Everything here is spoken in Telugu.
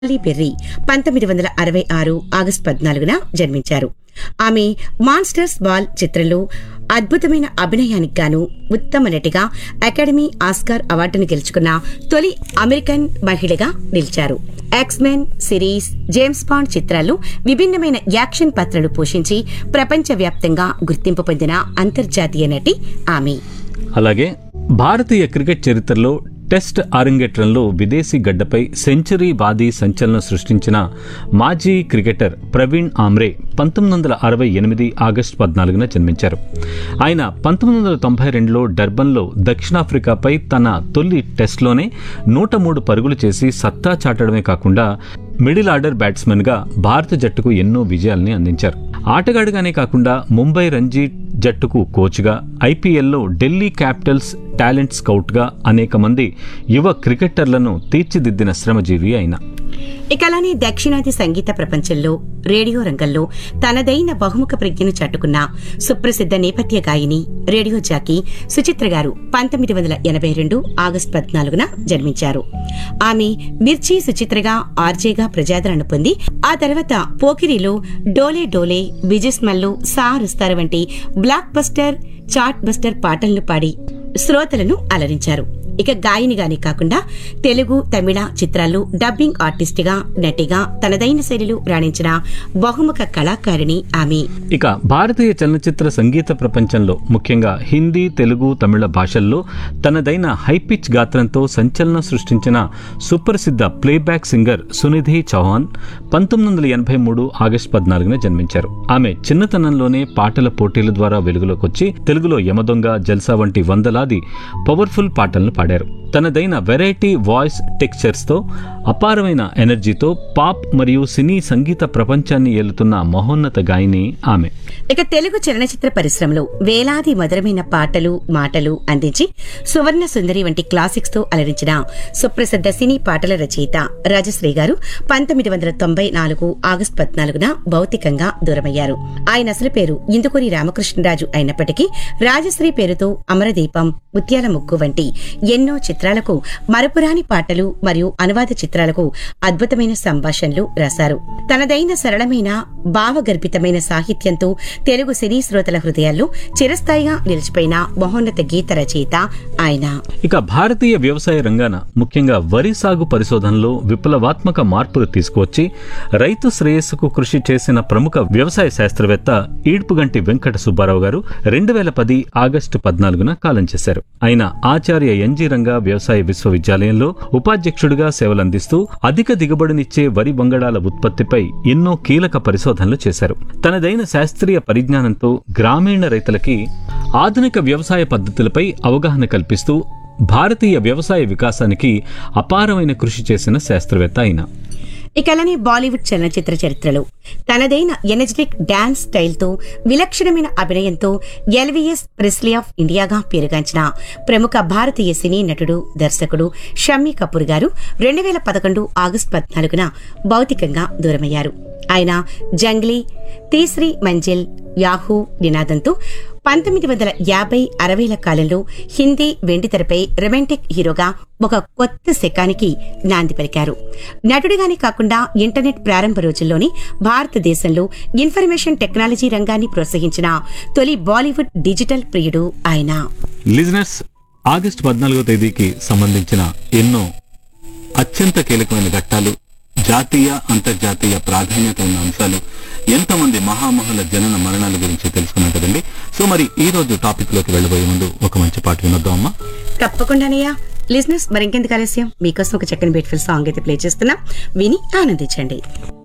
హాలీ బెర్రీ పంతొమ్మిది వందల అరవై ఆరు ఆగస్టు పద్నాలుగున జన్మించారు ఆమె మాన్స్టర్స్ బాల్ చిత్రంలో అద్భుతమైన అభినయానికి గాను ఉత్తమ నటిగా అకాడమీ ఆస్కార్ అవార్డును గెలుచుకున్న తొలి అమెరికన్ మహిళగా నిలిచారు ఎక్స్మెన్ సిరీస్ జేమ్స్ బాండ్ చిత్రాల్లో విభిన్నమైన యాక్షన్ పాత్రలు పోషించి ప్రపంచవ్యాప్తంగా గుర్తింపు పొందిన అంతర్జాతీయ నటి ఆమె అలాగే భారతీయ క్రికెట్ చరిత్రలో టెస్ట్ అరంగేట్రంలో విదేశీ గడ్డపై సెంచరీ వాది సంచలనం సృష్టించిన మాజీ క్రికెటర్ ప్రవీణ్ ఆమ్రే పంతొమ్మిది వందల అరవై ఎనిమిది ఆగస్టు పద్నాలుగున జన్మించారు ఆయన పంతొమ్మిది వందల తొంభై రెండులో డర్బన్లో దక్షిణాఫ్రికాపై తన తొలి టెస్ట్లోనే నూట మూడు పరుగులు చేసి సత్తా చాటడమే కాకుండా మిడిల్ ఆర్డర్ బ్యాట్స్మెన్గా భారత జట్టుకు ఎన్నో విజయాల్ని అందించారు ఆటగాడిగానే కాకుండా ముంబై రంజీ జట్టుకు కోచ్గా ఐపీఎల్లో ఢిల్లీ క్యాపిటల్స్ టాలెంట్ స్కౌట్గా అనేక మంది యువ క్రికెటర్లను తీర్చిదిద్దిన శ్రమజీవి అయిన ఇక అలానే దక్షిణాది సంగీత ప్రపంచంలో రేడియో రంగంలో తనదైన బహుముఖ ప్రజ్ఞను చాటుకున్న సుప్రసిద్ధ నేపథ్య గాయని రేడియో జాకీ సుచిత్ర గారు పంతొమ్మిది వందల ఎనభై రెండు ఆగస్టు పద్నాలుగున జన్మించారు ఆమె మిర్చి సుచిత్రగా ఆర్జేగా ప్రజాదరణ పొంది ఆ తర్వాత పోకిరిలో డోలే డోలే బిజిస్మల్లు సారుస్తారు వంటి బ్లాక్ బస్టర్ చాట్ బస్టర్ పాటలను పాడి శ్రోతలను అలరించారు ఇక గాయనిగానే కాకుండా తెలుగు తమిళ చిత్రాల్లో డబ్బింగ్ ఆర్టిస్టుగా నటిగా తనదైన శైలిలో రాణించిన బహుముఖ కళాకారిణి ఆమె ఇక భారతీయ చలనచిత్ర సంగీత ప్రపంచంలో ముఖ్యంగా హిందీ తెలుగు తమిళ భాషల్లో తనదైన హైపిచ్ గాత్రంతో సంచలనం సృష్టించిన సుప్రసిద్ధ ప్లేబ్యాక్ సింగర్ సునిధి చౌహాన్ పంతొమ్మిది వందల ఎనభై మూడు ఆగస్టు పద్నాలుగున జన్మించారు ఆమె చిన్నతనంలోనే పాటల పోటీల ద్వారా వెలుగులోకి వచ్చి తెలుగులో యమదొంగ జల్సా వంటి వందలాది పవర్ఫుల్ పాటలను పాడారు తనదైన వెరైటీ వాయిస్ టెక్స్చర్స్ తో అపారమైన ఎనర్జీతో పాప్ మరియు సినీ సంగీత ప్రపంచాన్ని ఏలుతున్న మహోన్నత గాయని ఆమె ఇక తెలుగు చలనచిత్ర పరిశ్రమలో వేలాది మధురమైన పాటలు మాటలు అందించి సువర్ణ సుందరి వంటి క్లాసిక్స్ తో అలరించిన సుప్రసిద్ధ సినీ పాటల రచయిత రాజశ్రీ గారు పంతొమ్మిది వందల తొంభై నాలుగు ఆగస్టు పద్నాలుగున భౌతికంగా దూరమయ్యారు ఆయన అసలు పేరు ఇందుకూరి రామకృష్ణరాజు అయినప్పటికీ రాజశ్రీ పేరుతో అమరదీపం ముత్యాల ముగ్గు వంటి ఎన్నో చిత్రాలకు మరపురాని పాటలు మరియు అనువాద చిత్రాలకు అద్భుతమైన సంభాషణలు రాశారు తనదైన సరళమైన భావగర్భితమైన సాహిత్యంతో తెలుగు సినీ శ్రోతల హృదయాల్లో చిరస్థాయిగా నిలిచిపోయిన మహోన్నత గీత రచయిత ఆయన ఇక భారతీయ వ్యవసాయ రంగాన ముఖ్యంగా వరి సాగు పరిశోధనలో విప్లవాత్మక మార్పులు తీసుకువచ్చి రైతు శ్రేయస్సుకు కృషి చేసిన ప్రముఖ వ్యవసాయ శాస్త్రవేత్త ఈడ్పుగంటి వెంకట సుబ్బారావు గారు రెండు వేల పది ఆగస్టు పద్నాలుగున కాలం చేశారు ఆయన ఆచార్య ఎన్జీ రంగా వ్యవసాయ విశ్వవిద్యాలయంలో ఉపాధ్యక్షుడిగా సేవలందిస్తూ అధిక దిగుబడినిచ్చే వరి వంగడాల ఉత్పత్తిపై ఎన్నో కీలక పరిశోధనలు చేశారు తనదైన శాస్త్రీయ పరిజ్ఞానంతో గ్రామీణ రైతులకి ఆధునిక వ్యవసాయ పద్ధతులపై అవగాహన కల్పిస్తూ భారతీయ వ్యవసాయ వికాసానికి అపారమైన కృషి చేసిన శాస్త్రవేత్త ఆయన ఇక అలానే బాలీవుడ్ చలనచిత్ర చరిత్రలో తనదైన ఎనర్జెటిక్ డాన్స్ స్టైల్తో విలక్షణమైన అభినయంతో ఎల్విఎస్ ప్రెస్లీ ఆఫ్ ఇండియాగా పేరుగాంచిన ప్రముఖ భారతీయ సినీ నటుడు దర్శకుడు షమ్మీ కపూర్ గారు రెండు వేల పదకొండు ఆగస్టు పద్నాలుగున భౌతికంగా దూరమయ్యారు ఆయన జంగ్లీ తీస్రీ మంజిల్ యాహూ నినాదంతో పంతొమ్మిది వందల యాభై అరవైల కాలంలో హిందీ వెండితెరపై రొమాంటిక్ హీరోగా ఒక కొత్త శకానికి నాంది పలికారు నటుడిగానే కాకుండా ఇంటర్నెట్ ప్రారంభ రోజుల్లోనే భారతదేశంలో ఇన్ఫర్మేషన్ టెక్నాలజీ రంగాన్ని ప్రోత్సహించిన తొలి బాలీవుడ్ డిజిటల్ ప్రియుడు ఆయన లిజనర్స్ ఆగస్టు పద్నాలుగో తేదీకి సంబంధించిన ఎన్నో అత్యంత కీలకమైన ఘట్టాలు జాతీయ అంతర్జాతీయ ప్రాధాన్యత ఉన్న అంశాలు ఎంతమంది మహామహుల జనన మరణాల గురించి తెలుసుకున్నాం కదండి సో మరి ఈ రోజు టాపిక్ లోకి వెళ్ళబోయే ముందు ఒక మంచి పాట వినొద్దాం అమ్మా తప్పకుండానయ్యా లిజినెస్ మరింకెందుకు ఆలస్యం మీకోసం ఒక చక్కని బ్యూటిఫుల్ సాంగ్ అయితే ప్లే చేస్తున్నా విని ఆనందించండి